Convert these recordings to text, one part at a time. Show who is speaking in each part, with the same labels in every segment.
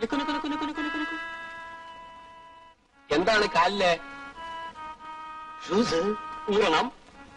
Speaker 1: നിക്കു, നിക്കു, നിക്കു, നിക്കു, നിക്കു, നിക്കു, നിക്കു. എന്താണ് കാലിലെ ഷൂസ് ഊരണം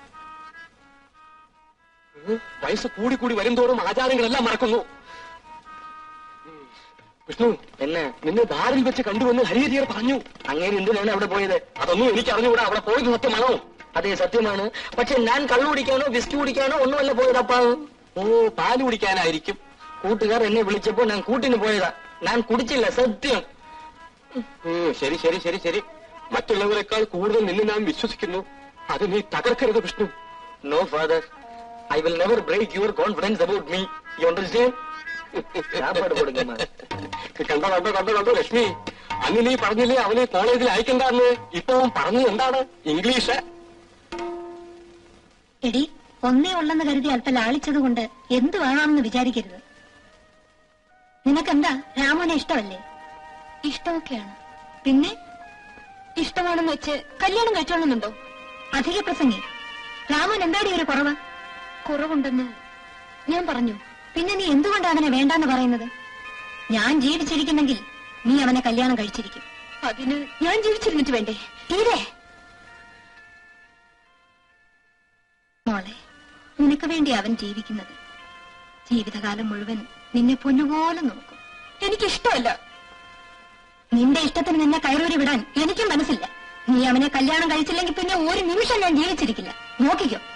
Speaker 1: ഉം, വയസ്സ് കൂടി കൂടി വരുംതോറും ആചാരങ്ങളെല്ലാം മറക്കുന്നു ഉം, വിഷ്ണു
Speaker 2: എന്നെ
Speaker 1: നിന്നെ ധാരിൽ വെച്ച് കണ്ടുവന്ന് ഹരിയതിയർ പറഞ്ഞു
Speaker 2: അങ്ങേര് എന്തിനാണ് അവിടെ പോയത്
Speaker 1: അതൊന്നും എനിക്ക് അറിഞ്ഞുകൂടാ അവിടെ പോയത് സത്യമാണോ
Speaker 2: അതെ സത്യമാണ് പക്ഷെ ഞാൻ കള്ളു കുടിക്കാനോ വിസ്കി കുടിക്കാനോ ഒന്നുമല്ല പോയതപ്പാ
Speaker 1: ഓ പാല് കുടിക്കാനായിരിക്കും
Speaker 2: കൂട്ടുകാർ എന്നെ വിളിച്ചപ്പോ ഞാൻ കൂട്ടിന് പോയതാ ഞാൻ കുടിച്ചില്ല സത്യം
Speaker 1: ഉം, ശരി ശരി ശരി ശരി മറ്റുള്ളവരെക്കാൾ കൂടുതൽ നിന്നെ ഞാൻ വിശ്വസിക്കുന്നു അത് നീ തകർക്കരുത് Vishnu
Speaker 2: no father I will never break your confidence about me you understand സാപ്പാട് കൊടുക്കുമ്മ.
Speaker 1: കണ്ടോ കണ്ടോ കണ്ടോ കണ്ടോ ലക്ഷ്മി അന്ന് നീ പറഞ്ഞില്ലേ അവനെ കോളേജിൽ അയക്കണ്ടെന്ന് ഇപ്പൊ അവൻ പറഞ്ഞത് എന്താണ് ഇംഗ്ലീഷ്
Speaker 3: എടി ഒന്നേ ഉള്ളെന്ന് കരുതി അല്പം ലാളിച്ചതുകൊണ്ട് എന്തു വേണമെന്ന് വിചാരിക്കരുത് നിനക്കെന്താ രാമനെ ഇഷ്ടമല്ലേ
Speaker 4: ഇഷ്ടമൊക്കെയാണ്
Speaker 3: പിന്നെ
Speaker 4: ഇഷ്ടമാണെന്ന് വെച്ച് കല്യാണം കഴിച്ചോളുന്നുണ്ടോ
Speaker 3: അധിക പ്രസംഗി രാമൻ എന്താടി ഒരു കുറവ്
Speaker 4: കുറവുണ്ടെന്ന് ഞാൻ പറഞ്ഞു
Speaker 3: പിന്നെ നീ എന്തുകൊണ്ട് അവനെ വേണ്ടാന്ന് പറയുന്നത് ഞാൻ ജീവിച്ചിരിക്കുന്നെങ്കിൽ നീ അവനെ കല്യാണം കഴിച്ചിരിക്കും
Speaker 4: അതിന് ഞാൻ ജീവിച്ചിരുന്നിട്ട് വേണ്ടേ
Speaker 3: തീരെ മോളെ നിനക്ക് വേണ്ടി അവൻ ജീവിക്കുന്നത് ജീവിതകാലം മുഴുവൻ നിന്നെ പൊന്നുപോലെ നോക്കും
Speaker 4: എനിക്കിഷ്ടമല്ല
Speaker 3: നിന്റെ ഇഷ്ടത്തിന് നിന്നെ കയറൂരി വിടാൻ എനിക്കും മനസ്സില്ല നീ അവനെ കല്യാണം കഴിച്ചില്ലെങ്കിൽ പിന്നെ ഒരു നിമിഷം ഞാൻ ജീവിച്ചിരിക്കില്ല നോക്കിക്കോ